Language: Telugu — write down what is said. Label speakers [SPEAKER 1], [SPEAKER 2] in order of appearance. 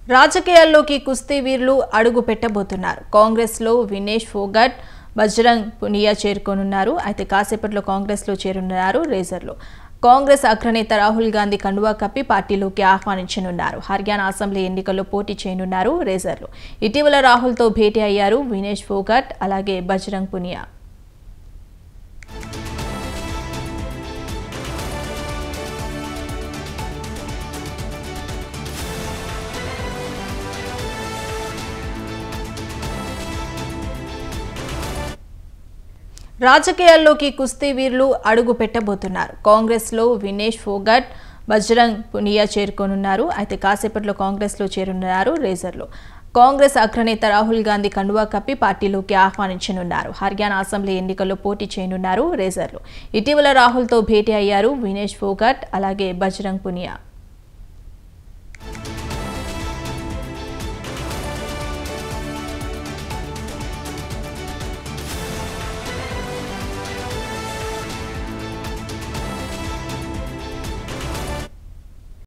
[SPEAKER 1] రాజకీయాల్లోకి కుస్తీ వీరులు అడుగు పెట్టబోతున్నారు కాంగ్రెస్లో వినేష్ ఫోగట్ బజరంగ్ పునియా చేరుకోనున్నారు అయితే కాసేపట్లో కాంగ్రెస్లో చేరున్నారు రేజర్లు కాంగ్రెస్ అగ్రనేత రాహుల్ గాంధీ కండువా కప్పి పార్టీలోకి ఆహ్వానించనున్నారు హర్యానా అసెంబ్లీ ఎన్నికల్లో పోటీ చేయనున్నారు రేజర్లు ఇటీవల రాహుల్తో భేటీ అయ్యారు వినేష్ ఫోగట్ అలాగే బజరంగ్ పునియా రాజకీయాల్లోకి కుస్తీ వీరులు అడుగు పెట్టబోతున్నారు కాంగ్రెస్లో వినేష్ ఫోగట్ బజరంగ్ పునియా చేరుకోనున్నారు అయితే కాసేపట్లో కాంగ్రెస్లో చేరున్నారు రేజర్లు కాంగ్రెస్ అగ్రనేత రాహుల్ గాంధీ కండువా కప్పి పార్టీలోకి ఆహ్వానించనున్నారు హర్యానా అసెంబ్లీ ఎన్నికల్లో పోటీ చేయనున్నారు రేజర్లు ఇటీవల రాహుల్తో భేటీ అయ్యారు వినేష్ ఫోగట్ అలాగే బజరంగ్ పునియా